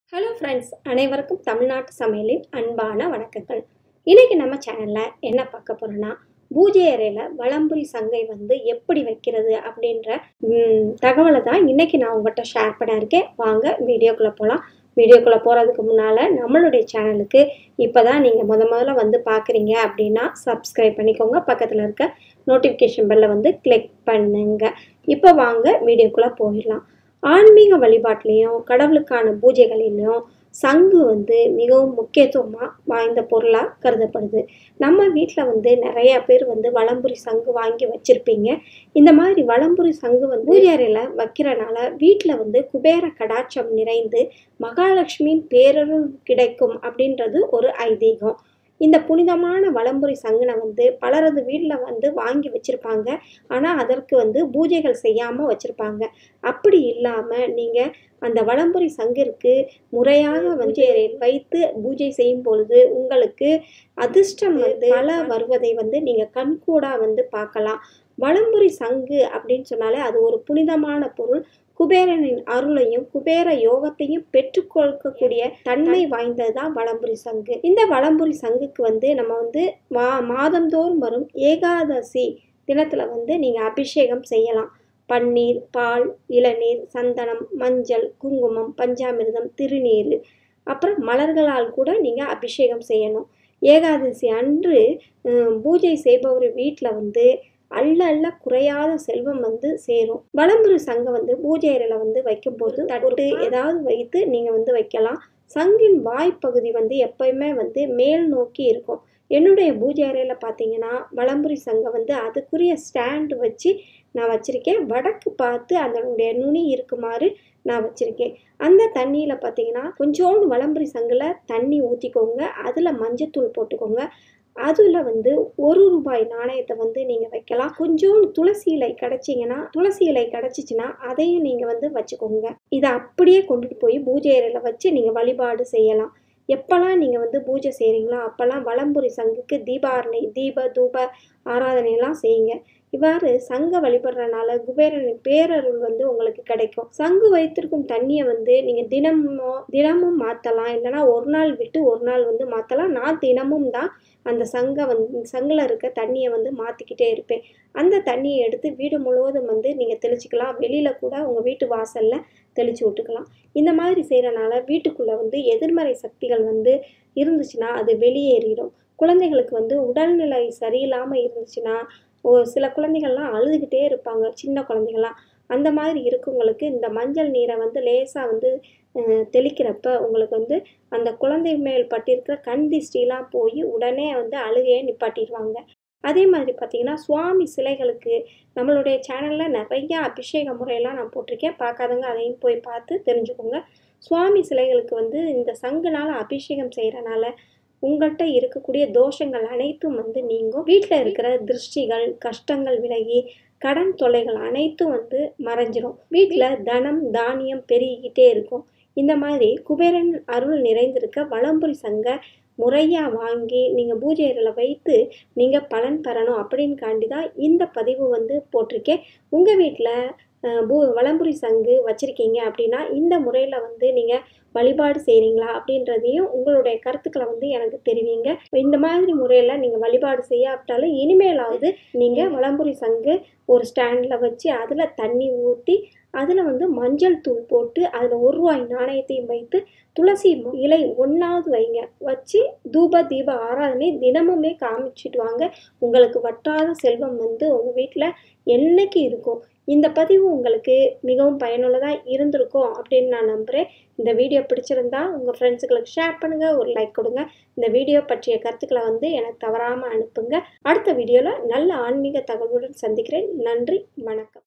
hello friends அனைவருக்கும் தமிழ்நாட்டு சமையலின் அன்பான வணக்கங்கள் இன்னைக்கு நம்ம சேனலில் என்ன பார்க்க போகிறோன்னா பூஜை அறையில் வளம்புரி சங்கை வந்து எப்படி வைக்கிறது அப்படின்ற ம், தகவலை தான் இன்னைக்கு நான் உங்கள்கிட்ட ஷேர் பண்ண இருக்கேன் வாங்க வீடியோக்குள்ளே போகலாம் வீடியோக்குள்ளே போகிறதுக்கு முன்னால் நம்மளுடைய சேனலுக்கு இப்போ தான் நீங்கள் முத முதல்ல வந்து பார்க்குறீங்க அப்படின்னா சப்ஸ்கிரைப் பண்ணிக்கோங்க பக்கத்தில் இருக்க நோட்டிஃபிகேஷன் பெல்லை வந்து கிளிக் பண்ணுங்க இப்போ வாங்க வீடியோக்குள்ளே போயிடலாம் ஆன்மீக வழிபாட்டிலையும் கடவுளுக்கான பூஜைகளிலும் சங்கு வந்து மிகவும் முக்கியத்துவமாக வாய்ந்த பொருளாக கருதப்படுது நம்ம வீட்டில் வந்து நிறைய பேர் வந்து வலம்புரி சங்கு வாங்கி வச்சுருப்பீங்க இந்த மாதிரி வலம்புரி சங்கு வந்து பூஜை அறையில் வைக்கிறனால வீட்டில் வந்து குபேர கடாட்சம் நிறைந்து மகாலட்சுமியின் பேரருள் கிடைக்கும் அப்படின்றது ஒரு ஐதீகம் இந்த புனிதமான வலம்புரி சங்குனை வந்து பலரது வீட்டில் வந்து வாங்கி வச்சுருப்பாங்க ஆனால் அதற்கு வந்து பூஜைகள் செய்யாமல் வச்சுருப்பாங்க அப்படி இல்லாமல் நீங்கள் அந்த வலம்புரி சங்கிற்கு முறையாக வந்து அறையில் வைத்து பூஜை செய்யும் பொழுது உங்களுக்கு அதிர்ஷ்டம் வந்து பல வருவதை வந்து நீங்கள் கண்கூடாக வந்து பார்க்கலாம் வலம்புரி சங்கு அப்படின்னு சொன்னாலே அது ஒரு புனிதமான பொருள் குபேரனின் அருளையும் குபேர யோகத்தையும் பெற்றுக்கொடுக்கக்கூடிய தன்மை வாய்ந்தது தான் வலம்புரி சங்கு இந்த வலம்புரி சங்குக்கு வந்து நம்ம வந்து மா மாதந்தோறும் வரும் ஏகாதசி தினத்தில் வந்து நீங்கள் அபிஷேகம் செய்யலாம் பன்னீர் பால் இளநீர் சந்தனம் மஞ்சள் குங்குமம் பஞ்சாமிர்தம் திருநீர் அப்புறம் மலர்களால் கூட நீங்கள் அபிஷேகம் செய்யணும் ஏகாதசி அன்று ஹம், பூஜை செய்பவர் வீட்டில் வந்து அள்ள அள்ள குறையாத செல்வம் வந்து சேரும் வலம்புரி சங்கம் வந்து பூஜை அறையில் வந்து வைக்கும்போது தட்டு ஏதாவது வைத்து நீங்கள் வந்து வைக்கலாம் சங்கின் வாய்ப்பகுதி வந்து எப்பயுமே வந்து மேல் நோக்கி இருக்கும் என்னுடைய பூஜை அறையில் பார்த்தீங்கன்னா வலம்புரி சங்கம் வந்து அதுக்குரிய ஸ்டாண்டு வச்சு நான் வச்சுருக்கேன் வடக்கு பார்த்து அதனுடைய நுனி இருக்குமாறு நான் வச்சுருக்கேன் அந்த தண்ணியில் பார்த்தீங்கன்னா கொஞ்சோண்டு வலம்புரி சங்கில் தண்ணி ஊற்றிக்கோங்க அதில் மஞ்சத்தூள் போட்டுக்கோங்க அதில் வந்து ஒரு ரூபாய் நாணயத்தை வந்து நீங்கள் வைக்கலாம் கொஞ்சோண்டு துளசி இலை கிடச்சிங்கன்னா துளசி இலை கிடச்சிச்சின்னா அதையும் நீங்கள் வந்து வச்சுக்கோங்க இதை அப்படியே கொண்டுட்டு போய் பூஜை அறையில் வச்சு நீங்கள் வழிபாடு செய்யலாம் எப்போல்லாம் நீங்கள் வந்து பூஜை செய்கிறீங்களோ அப்போல்லாம் வலம்புரி சங்குக்கு தீபாரணை தீப தூப ஆராதனையெல்லாம் செய்யுங்க இவ்வாறு சங்க வழிபடுறனால குபேரனின் பேரருள் வந்து உங்களுக்கு கிடைக்கும் சங்கு வைத்திருக்கும் தண்ணியை வந்து நீங்கள் தினமோ தினமும் மாற்றலாம் இல்லைனா ஒரு நாள் விட்டு ஒரு நாள் வந்து மாற்றலாம் நான் தினமும் தான் அந்த சங்கை வந்து சங்கில் இருக்க தண்ணியை வந்து மாற்றிக்கிட்டே இருப்பேன் அந்த தண்ணியை எடுத்து வீடு முழுவதும் வந்து நீங்கள் தெளிச்சிக்கலாம் வெளியில் கூட உங்கள் வீட்டு வாசலில் தெளித்து விட்டுக்கலாம் இந்த மாதிரி செய்கிறனால வீட்டுக்குள்ளே வந்து எதிர்மறை சக்திகள் வந்து இருந்துச்சுன்னா அது வெளியேறிடும் குழந்தைகளுக்கு வந்து உடல்நிலை சரியில்லாமல் இருந்துச்சுன்னா ஒரு சில குழந்தைகள்லாம் அழுதுகிட்டே இருப்பாங்க சின்ன குழந்தைகள்லாம் அந்த மாதிரி இருக்கவங்களுக்கு இந்த மஞ்சள் நீரை வந்து லேசாக வந்து அஹ், தெளிக்கிறப்ப உங்களுக்கு வந்து அந்த குழந்தை மேல் பட்டிருக்கிற கண் திஷ்டிலாம் போய் உடனே வந்து அழுகையை நிப்பாட்டிடுவாங்க அதே மாதிரி பார்த்தீங்கன்னா சுவாமி சிலைகளுக்கு நம்மளுடைய சேனலில் நிறைய அபிஷேக முறையெல்லாம் நான் போட்டிருக்கேன் பார்க்காதவங்க அதையும் போய் பார்த்து தெரிஞ்சுக்கோங்க சுவாமி சிலைகளுக்கு வந்து இந்த சங்குனால் அபிஷேகம் செய்கிறனால உங்கள்கிட்ட இருக்கக்கூடிய தோஷங்கள் அனைத்தும் வந்து நீங்கும் வீட்டில் இருக்கிற திருஷ்டிகள் கஷ்டங்கள் விலகி கடன் தொல்லைகள் அனைத்தும் வந்து மறைஞ்சிரும் வீட்டில் தனம் தானியம் பெருகிக்கிட்டே இருக்கும் இந்த மாதிரி குபேரன் அருள் நிறைந்திருக்க வலம்புரி சங்க முறையாக வாங்கி நீங்கள் பூஜை அறையில் வைத்து நீங்கள் பலன் பெறணும் அப்படின்னு காண்டி தான் இந்த பதிவு வந்து போட்டிருக்கேன் உங்கள் வீட்டில் பூ வலம்புரி சங்கு வச்சுருக்கீங்க அப்படின்னா இந்த முறையில் வந்து நீங்கள் வழிபாடு செய்கிறீங்களா அப்படின்றதையும் உங்களுடைய கருத்துக்களை வந்து எனக்கு தெரிவிங்க இந்த மாதிரி முறையில் நீங்கள் வழிபாடு செய்யாவிட்டாலும் இனிமேலாவது நீங்கள் வலம்புரி சங்கு ஒரு ஸ்டாண்டில் வச்சு அதில் தண்ணி ஊற்றி அதில் வந்து மஞ்சள் தூள் போட்டு அதில் ஒரு ரூபாய் நாணயத்தையும் வைத்து துளசி ம- இலை ஒன்றாவது வைங்க வச்சு தூப தீப ஆராதனை தினமுமே காமிச்சிட்டு வாங்க உங்களுக்கு வற்றாத செல்வம் வந்து உங்கள் வீட்டில் என்னைக்கு இருக்கும் இந்த பதிவு உங்களுக்கு மிகவும் பயனுள்ளதாக இருந்திருக்கும் அப்படின்னு நான் நம்புகிறேன் இந்த வீடியோ பிடிச்சிருந்தா உங்கள் ஃப்ரெண்ட்ஸுகளுக்கு ஷேர் பண்ணுங்கள் ஒரு லைக் கொடுங்க இந்த வீடியோ பற்றிய கருத்துக்களை வந்து எனக்கு தவறாமல் அனுப்புங்க அடுத்த வீடியோவில் நல்ல ஆன்மீக தகவலுடன் சந்திக்கிறேன் நன்றி வணக்கம்